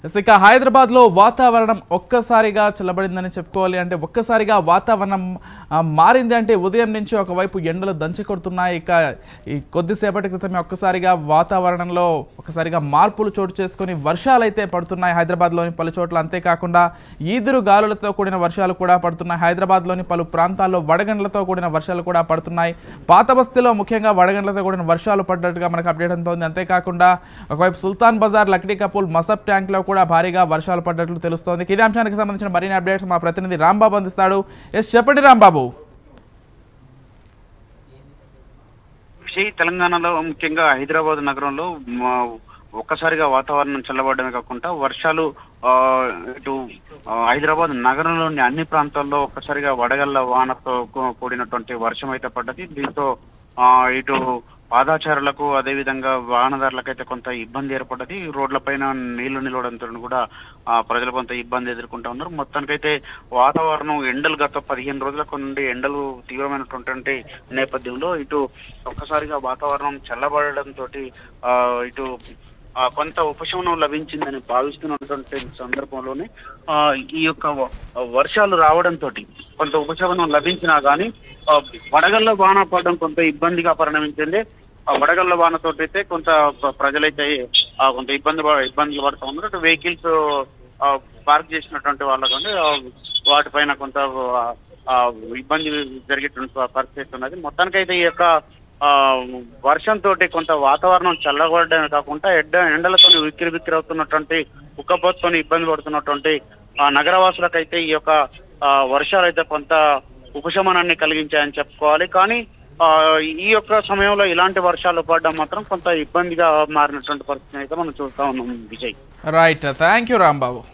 yes ఇక హైదరాబాద్ లో వాతావరణం ఒక్కసారిగా చల్లబడిందని చెప్పుకోవాలి అంటే ఒక్కసారిగా వాతావరణం ఆ, మారింది అంటే ఉదయం నుంచి ఒకవైపు ఎండలు దంచి కొడుతున్నాయి ఇక ఈ కొద్దిసేపటి క్రితమే ఒక్కసారిగా వాతావరణంలో ఒకసారిగా మార్పులు చోటు చేసుకొని వర్షాలు అయితే పడుతున్నాయి హైదరాబాద్లోని పలు చోట్ల అంతేకాకుండా ఈదురు గాలులతో కూడిన వర్షాలు కూడా పడుతున్నాయి హైదరాబాద్లోని పలు ప్రాంతాల్లో వడగండ్లతో కూడిన వర్షాలు కూడా పడుతున్నాయి పాత బస్తీలో ముఖ్యంగా వడగండ్లతో కూడిన వర్షాలు పడ్డట్టుగా మనకు అప్డేట్ అవుతోంది అంతేకాకుండా ఒకవైపు సుల్తాన్ బజార్ లక్డీ కపూల్ మసబ్ ట్యాంక్లో కూడా భారీగా వర్షాలు పడ్డట్లు తెలుస్తోంది ఇదే అంశానికి సంబంధించిన మరిన్ని అప్డేట్స్ మా ప్రతినిధి రాంబాబు అందిస్తాడు ఎస్ చెప్పండి రాంబాబు విషయ్ తెలంగాణలో ముఖ్యంగా హైదరాబాద్ నగరంలో మ- ఒక్కసారిగా వాతావరణం చల్లబడమే కాకుండా వర్షాలు ఆ, ఇటు ఆ, హైదరాబాద్ నగరంలోని అన్ని ప్రాంతాల్లో ఒక్కసారిగా వడగళ్ల వానతో కూ- కూడినటువంటి వర్షం అయితే పడ్డది దీంతో ఆ, ఇటు పాదాచారులకు అదేవిధంగా వాహనదారులకు అయితే కొంత ఇబ్బంది ఏర్పడ్డది రోడ్లపైన నీళ్లు నిలవడంతో కూడా ఆ, ప్రజలు కొంత ఇబ్బంది ఎదుర్కొంటా ఉన్నారు మొత్తానికైతే వాతావరణం ఎండలు గత పదిహేను రోజుల నుండి ఎండలు తీవ్రమైనటువంటి నేపథ్యంలో ఇటు ఒక్కసారిగా వాతావరణం చల్లబడడంతో ఇటు ఆ, కొంత ఉపశమనం లభించిందని భావిస్తున్నటువంటి సందర్భంలోనే ఆ, ఈ యొక్క వ- వర్షాలు రావడంతో కొంత ఉపశమనం లభించినా గానీ ఆ, వడగళ్ళ వాన పడడం కొంత ఇబ్బందిగా పరిణమించింది ఆ వడగళ్ళ వానతో అయితే కొంత ప్ర- ప్రజలైతే ఆ, కొంత ఇబ్బంది ప- ఇబ్బందులు పడుతూ ఉన్నారు అటు వెహికల్స్ పార్క్ చేసినటువంటి వాళ్ళకంటే ఆ, వాటిపైన కొంత ఆ, ఆ, ఇబ్బంది జరిగేటువంటి పరిస్థితి ఉన్నది మొత్తానికైతే ఈ యొక్క ఆ వర్షంతో కొంత వాతావరణం చల్లబడడమే కాకుండా ఎడ్డ ఎండలతో విక్కిరి బిక్కిరి అవుతున్నటువంటి ఉక్కబోతుతో ఇబ్బంది పడుతున్నటువంటి ఆ నగరవాసులకైతే ఈ యొక్క ఆ, వర్షాలు అయితే కొంత ఉపశమనాన్ని కలిగించాయని చెప్పుకోవాలి కానీ ఆ, ఈ యొక్క సమయంలో ఇలాంటి వర్షాలు పడడం మాత్రం కొంత ఇబ్బందిగా మారినటువంటి పరిస్థితిని అయితే మనం చూస్తా ఉన్నాం Vijay right thank you Rambabu